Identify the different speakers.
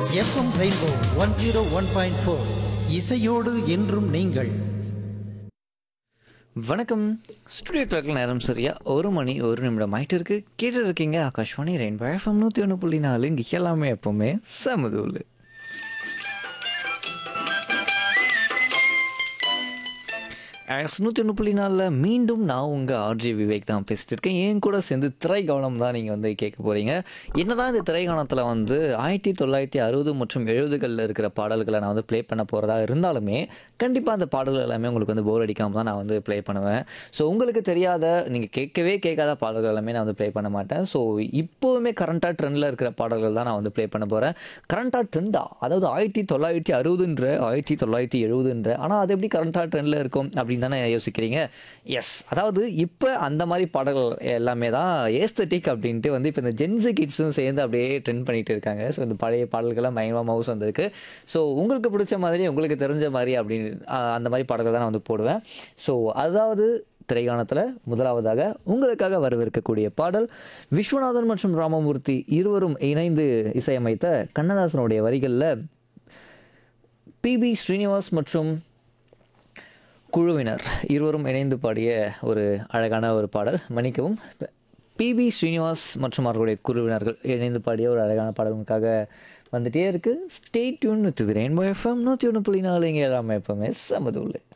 Speaker 1: FM rainbow one zero one point four இசையோடு என்றும் நீங்கள்
Speaker 2: வணக்கம் ஸ்டுடியோ கிளாக்கில் நேரம் சரியா ஒரு மணி ஒரு நிமிடம் ஆயிட்டு இருக்கு கேட்டு இருக்கீங்க ஆகாஷ்வாணி ரெயின்போ எஃப்எம் நூற்றி ஒன்று புள்ளி நாலு இங்கே எல்லாமே எப்போவுமே சமதூள் ஆஸ் நூற்றி ஒன்று புள்ளி நாலில் மீண்டும் நான் உங்கள் ஆர்ஜி விவேக் தான் பேசிட்டு இருக்கேன் என் கூட சேர்ந்து திரை கவனம் தான் நீங்கள் வந்து கேட்க போகிறீங்க என்னதான் இந்த திரை கவனத்தில் வந்து ஆயிரத்தி தொள்ளாயிரத்தி அறுபது மற்றும் எழுபதுகளில் இருக்கிற பாடல்களை நான் வந்து ப்ளே பண்ண போகிறதா இருந்தாலுமே கண்டிப்பாக அந்த பாடல்கள் எல்லாமே உங்களுக்கு வந்து போர் அடிக்காமல் தான் நான் வந்து ப்ளே பண்ணுவேன் ஸோ உங்களுக்கு தெரியாத நீங்கள் கேட்கவே கேட்காத பாடல்கள் எல்லாமே நான் வந்து ப்ளே பண்ண மாட்டேன் ஸோ இப்போவுமே கரண்ட்டாக ட்ரெண்டில் இருக்கிற பாடல்கள் தான் நான் வந்து ப்ளே பண்ண போகிறேன் கரண்ட்டாக ட்ரெண்டா அதாவது ஆயிரத்தி தொள்ளாயிரத்தி அறுபதுன்ற ஆயிரத்தி தொள்ளாயிரத்தி எழுபதுன்ற ஆனால் அது எப்படி கரண்ட்டாக ட்ரெண்டில் இருக்கும் அப்படின்னு தானே யோசிக்கிறீங்க எஸ் அதாவது இப்போ அந்த மாதிரி பாடல்கள் எல்லாமே தான் ஏஸ்தட்டிக் அப்படின்ட்டு வந்து இப்போ இந்த ஜென்ஸு கிட்ஸும் சேர்ந்து அப்படியே ட்ரெண்ட் பண்ணிட்டு இருக்காங்க ஸோ இந்த பழைய பாடல்கள்லாம் பயங்கரமாக மவுஸ் வந்திருக்கு ஸோ உங்களுக்கு பிடிச்ச மாதிரி உங்களுக்கு தெரிஞ்ச மாதிரி அப்படின்னு ஆஹ், அந்த மாதிரி பாடல்கள் தான் நான் வந்து போடுவேன் ஸோ அதாவது திரைகாணத்தில் முதலாவதாக உங்களுக்காக வரவிருக்கக்கூடிய பாடல் விஸ்வநாதன் மற்றும் ராமமூர்த்தி இருவரும் இணைந்து இசையமைத்த கண்ணதாசனுடைய வரிகளில் பிபி ஸ்ரீனிவாஸ் மற்றும் குழுவினர் இருவரும் இணைந்து பாடிய ஒரு அழகான ஒரு பாடல் மன்னிக்கவும் பிபி ஸ்ரீனிவாஸ் மற்றும் அவர்களுடைய குழுவினர்கள் இணைந்து பாடிய ஒரு அழகான பாடலுக்காக வந்துட்டே இருக்கு stay tuned with rainbow FM நூற்றி ஒன்று புள்ளி நாலு இங்கே எல்லாமே எப்பவுமே சமதுள்ள